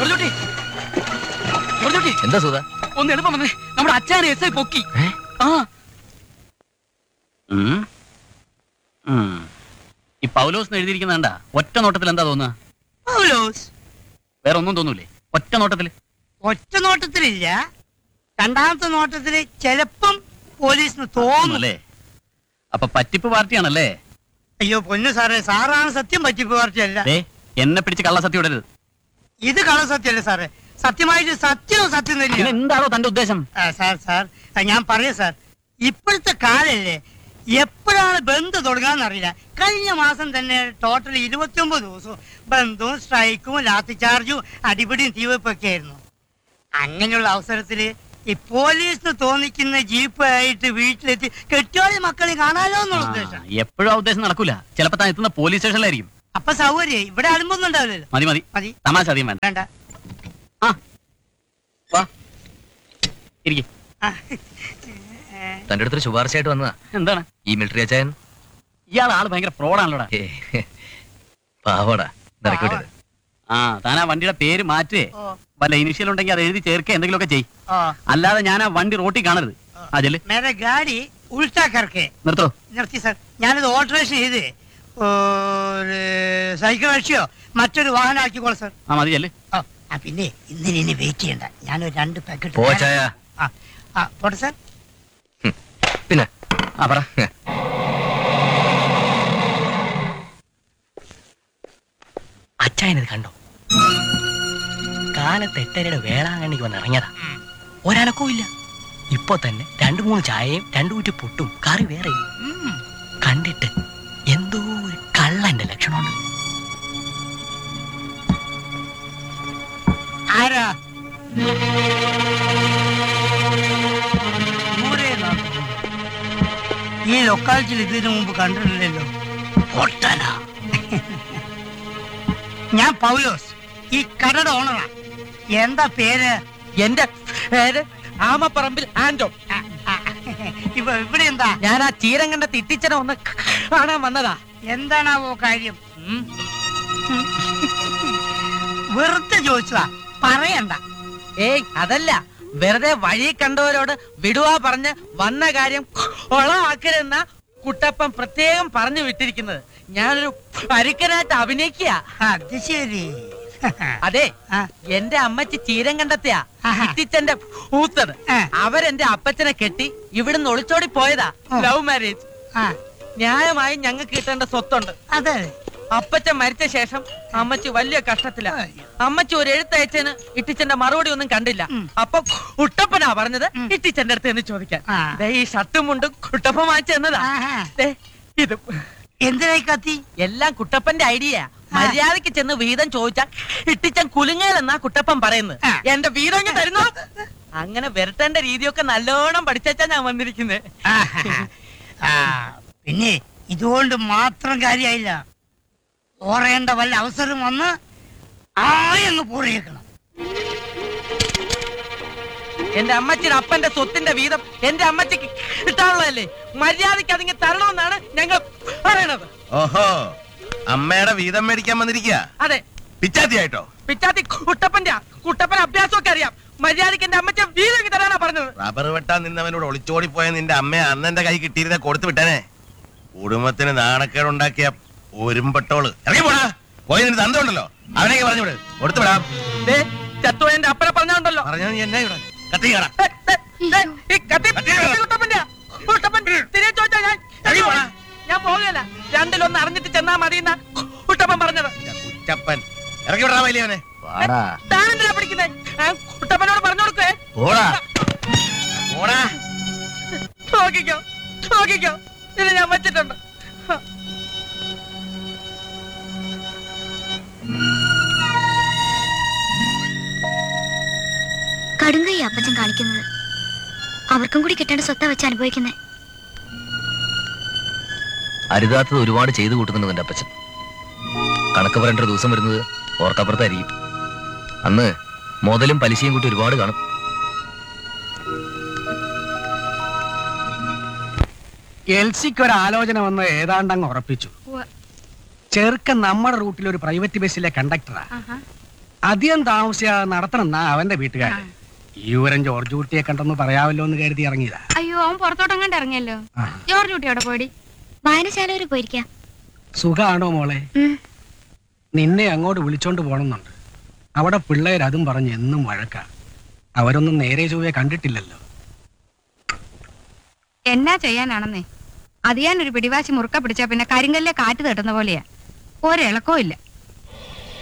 ജോർജുട്ടി ജോർജുട്ടി എന്താ സുധ ഒന്ന് എളുപ്പം വന്നേ നമ്മുടെ അച്ഛനെ എസ് ഐ പൊക്കി ഏ? ആ ഉം. ഉം. ഈ പൗലോസ് എഴുതിയിരിക്കുന്ന കണ്ട ഒറ്റ നോട്ടത്തിൽ എന്താ തോന്നുക പൗലോസ് വേറെ ഒന്നും തോന്നൂലേ ഒറ്റ നോട്ടത്തിൽ ഒറ്റ നോട്ടത്തിലില്ല രണ്ടാമത്തെ നോട്ടത്തില് ചിലപ്പം പോലീസിന് തോന്നും അല്ലേ അപ്പൊ പറ്റിപ്പ് പാർട്ടിയാണല്ലേ അയ്യോ പൊന്നു സാറേ സാറാണ് സത്യം പറ്റിപ്പ് പാർട്ടിയല്ല ദേ എന്നെ പിടിച്ച് കള്ളസത്യം ഇടരുത് ഇത് കള്ളസത്യമല്ല സാറേ സത്യമായിട്ട് സത്യവും സത്യം പിന്നെ തന്നെയാണ് എന്താണോ തന്റെ ഉദ്ദേശം ആ, സാർ സാർ ആ, ഞാൻ പറയാം സാർ ഇപ്പോഴത്തെ കാലല്ലേ എപ്പോഴാണ് ബന്ദ് തുടങ്ങാന്നറിയില്ല കഴിഞ്ഞ മാസം തന്നെ ടോട്ടൽ ഇരുപത്തിയൊമ്പത് ദിവസവും ബന്ധവും സ്ട്രൈക്കും ലാത്തി ചാർജും അടിപിടിയും തീവെപ്പൊക്കെ ആയിരുന്നു അങ്ങനെയുള്ള അവസരത്തില് ഈ പോലീസിന് തോന്നിക്കുന്ന ജീപ്പ് ആയിട്ട് വീട്ടിലെത്തി കെട്ടിയോളി മക്കളെ കാണാലോ എന്നുള്ള ഉദ്ദേശം എപ്പോഴും ആ ഉദ്ദേശം നടക്കൂല ചിലപ്പോ താൻ എത്തുന്ന പോലീസ് സ്റ്റേഷനിലായിരിക്കും അപ്പൊ സൗകര്യം ഇവിടെ അലുമ്പൊന്നും ഉണ്ടാവില്ലല്ലോ മതി മതി മതി തമാശ അധികം വേണ്ട വേണ്ട ആ വാ ഇരിക്കും ആ. തന്റെ അടുത്തൊരു ശുപാർശയായിട്ട് വന്നതാ എന്താണ് ഈ മിലിറ്ററി അച്ചായൻ ഇയാൾ ആള് ഭയങ്കര ഫ്രോഡാണല്ലോടാ ഏ, പാവടാ നിറക്കി വിട്ടത് ആ താൻ ആ വണ്ടിയുടെ പേര് മാറ്റേ ഓ, വല്ല ഇനിഷ്യൽ ഉണ്ടെങ്കിൽ അത് എഴുതി ചേർക്കുക എന്തെങ്കിലുമൊക്കെ ചെയ് ഓ. അല്ലാതെ ഞാൻ ആ വണ്ടി റോട്ടിൽ കാണരുത് ആ ചെല്ല് മേരെ ഗാഡി ഉൾട്ടാ കറക്കേ നിർത്തോ നിർത്തി സാർ ഞാനിത് ഓൾട്ടറേഷൻ ചെയ്ത് ഒരു സൈക്കിൾ അടിച്ചോ മറ്റൊരു വാഹനം ആക്കിക്കോളാം സാർ ആ മതി ചെല്ല് ആ ആ, പിന്നെ ഇന്നിനി ഇനി വെയിറ്റ് ചെയ്യണ്ട ഞാനൊരു രണ്ട് പാക്കറ്റ് പോ ചായ ആ ആ പോട്ടെ സാർ പിന്നെ ആ പറ അച്ചായനത് കണ്ടോ കാലത്ത് എട്ടരയുടെ വേളാങ്കണ്ണിക്ക് വന്ന് ഇറങ്ങിയതാ ഒരനക്കവും ഇല്ല ഇപ്പൊ തന്നെ രണ്ടു മൂന്ന് ചായയും രണ്ടു കുറ്റി പുട്ടും കറി വേറെയും ഉം. കണ്ടിട്ട് എന്തോ ഒരു കള്ളന്റെ ലക്ഷണമുണ്ട് ആരാ നൂറേ നാല്. ഈ ലൊക്കാലിറ്റിയിൽ ഇതിനു മുമ്പ് കണ്ടിട്ടില്ലല്ലോ പൊട്ടനാ ഞാൻ പൗലോസ് ഈ കടയുടെ ഓണറാ എന്താ പേര് എന്റെ പേര് ആമപ്പറമ്പിൽ ആന്റോ ആ, ആ, ഇവ ഇവിടെ എന്താ ഞാൻ ആ ചീരം കണ്ട തിട്ടിച്ചനെ ഒന്ന് കാണാൻ വന്നതാ എന്താണാവോ കാര്യം വെറുതെ ചോദിച്ചതാ പറയണ്ട ഏയ് അതല്ല വെറുതെ വഴി കണ്ടവരോട് വിടുവാ പറഞ്ഞ് വന്ന കാര്യം കൊളമാക്കരുതെന്ന കുട്ടപ്പൻ പ്രത്യേകം പറഞ്ഞു വിട്ടിരിക്കുന്നത് ഞാനൊരു പരുക്കനായിട്ട് അഭിനയിക്കുക അത് ശരി അതെ ആ, എന്റെ അമ്മച്ചി ചീരം കണ്ടെത്തിയാ ആഹാ. ഇത്തിച്ചന്റെ ഊത്തത് ആ. അവരെന്റെ അപ്പച്ചനെ കെട്ടി ഇവിടുന്ന് ഒളിച്ചോടി പോയതാ ആ. ലവ് മാരേജ് ആ, ന്യായമായി ഞങ്ങൾക്ക് കിട്ടേണ്ട സ്വത്തുണ്ട് അതെ അപ്പച്ചൻ മരിച്ച ശേഷം അമ്മച്ചി വലിയ കഷ്ടത്തില അമ്മച്ചി ഒരു എഴുത്തയച്ചന് ഇട്ടിച്ചന്റെ മറുപടി ഒന്നും കണ്ടില്ല ഉം. അപ്പൊ കുട്ടപ്പനാ പറഞ്ഞത് ഉം. ഇട്ടിച്ചന്റെ അടുത്ത് എന്ന് ചോദിക്കാൻ ആ. ദേ ഈ ഷർട്ടും മുണ്ടും കുട്ടപ്പൻ വാങ്ങിച്ചു തന്നതാ ആഹാ. ദേ, ഇത് എന്തിനായി കത്തി എല്ലാം കുട്ടപ്പന്റെ ഐഡിയ മര്യാദക്ക് ചെന്ന് വീതം ചോദിച്ചാൽ ഇട്ടിച്ചൻ കുലുങ്ങലെന്നാ കുട്ടപ്പൻ പറയുന്നത് ആ. എന്റെ വീതം ഇങ്ങ് തരുന്നോ അങ്ങനെ വരട്ടേണ്ട രീതിയൊക്കെ നല്ലോണം പഠിച്ചാ ഞാൻ വന്നിരിക്കുന്നത് ആഹാ. ആ, പിന്നെ ഇതുകൊണ്ട് മാത്രം കാര്യമായില്ല ഓറേണ്ട വല്ല അവസരം വന്ന് ആയെന്ന് പൂറിയേക്കണം എന്റെ അമ്മച്ചിയുടെ അപ്പന്റെ സ്വത്തിന്റെ വീതം എന്റെ അമ്മച്ചിക്ക് കിട്ടാനുള്ളതല്ലേ മര്യാദക്ക് അതിങ്ങ് തരണമെന്നാണ് ഞങ്ങൾ പറയണത് ഓഹോ അമ്മയുടെ വീതം മേടിക്കാൻ വന്നിരിക്കുക അതെ പിച്ചാത്തിയായിട്ടോ പിച്ചാത്തി കുട്ടപ്പന്റെ കുട്ടപ്പൻ അഭ്യാസമൊക്കെ അറിയാം മര്യാദക്ക് എന്റെ അമ്മച്ച വീതം ഇങ്ങ് തരാനാ പറഞ്ഞത് റബ്ബർ വെട്ടാൻ നിന്നവനോട് ഒളിച്ചോടിപ്പോയ നിന്റെ അമ്മയെ അന്നെന്റെ കൈ കിട്ടിയിരുന്ന കൊടുത്തു വിട്ടനെ കുടുംബത്തിന് നാണക്കേടുണ്ടാക്കിയ ഒരുമ്പെട്ടോള് ഇറങ്ങി പോടാ പോയി നിന്റെ തന്തയുണ്ടല്ലോ അവനെയൊക്കെ പറഞ്ഞു വിട് കൊടുത്തു വിടാം ദേ, ചത്തു എന്റെ അപ്പനെ പറഞ്ഞുണ്ടല്ലോ പറഞ്ഞാ നീ എന്നെ ഇവിടെ കത്തി കയറാം ദേ, ദേ, ദേ, ഈ കത്തി കത്തി കത്തി കുട്ടപ്പന്റെയാ. കുട്ടപ്പൻ തിരികെ ചോദിച്ചാ ഞാൻ ഇറങ്ങി പോടാ. ഞാൻ പോകുകയല്ല രണ്ടിലൊന്ന് അറിഞ്ഞിട്ട് ചെന്നാ മതി എന്നാ കുട്ടപ്പൻ പറഞ്ഞത് കുറ്റപ്പൻ ഇറങ്ങി വിടാ വലിയവനെ വാടാ താൻ എന്തിനാ പിടിക്കുന്നേ ആ, കുട്ടപ്പനോട് പറഞ്ഞു കൊടുക്കേ പോടാ ഓടാ നോക്കിക്കോ നോക്കിക്കോ ഇത് ഞാൻ വെച്ചിട്ടുണ്ട് കടുങ്കൈ അപ്പച്ചൻ കാണിക്കുന്നത് അവർക്കും കൂടി കിട്ടേണ്ട സ്വത്ത വെച്ച് അനുഭവിക്കുന്നേ അരുതാത്തത് ഒരുപാട് ചെയ്തു കൂട്ടുന്നുണ്ട് നിന്റെ അപ്പച്ചൻ കണക്ക് പറയേണ്ട ഒരു ദിവസം വരുന്നത് ഓർക്കപ്പുറത്തായിരിക്കും അന്ന് മുതലും പലിശയും കൂട്ടി ഒരുപാട് കാണും എൽസിക്ക് ഒരു ആലോചന വന്ന് ഏതാണ്ടങ്ങ് ഉറപ്പിച്ചു ചെറുക്കൻ നമ്മുടെ റൂട്ടിൽ ഒരു പ്രൈവറ്റ് ബസ്സിലെ കണ്ടക്ടറാ അധികം താമസിയാതെ നടത്തണം എന്നാ അവന്റെ വീട്ടുകാര് ഈ ഊരൻ ജോർജ് കുട്ടിയെ കണ്ടെന്ന് പറയാമല്ലോ എന്ന് കരുതി ഇറങ്ങിയതാ അയ്യോ അവൻ പുറത്തോട്ടങ്ങാണ്ട് ഇറങ്ങിയല്ലോ ആ. ജോർജ് കുട്ടി അവിടെ പോയി വായനശാല വരെ പോയിരിക്കാം സുഖാണോ മോളെ ഉം. നിന്നെ അങ്ങോട്ട് വിളിച്ചോണ്ട് പോണമെന്നുണ്ട് അവിടെ പിള്ളേർ അതും പറഞ്ഞ് എന്നും വഴക്ക അവരൊന്നും നേരെ ചൊവ്വേ കണ്ടിട്ടില്ലല്ലോ എന്നാ ചെയ്യാനാണെന്നേ അത് ഞാൻ ഒരു പിടിവാശി മുറുക്ക പിടിച്ചാ പിന്നെ കരിങ്കല്ലെ കാറ്റ് തട്ടുന്ന പോലെയാ ഒരിളക്കവും ഇല്ല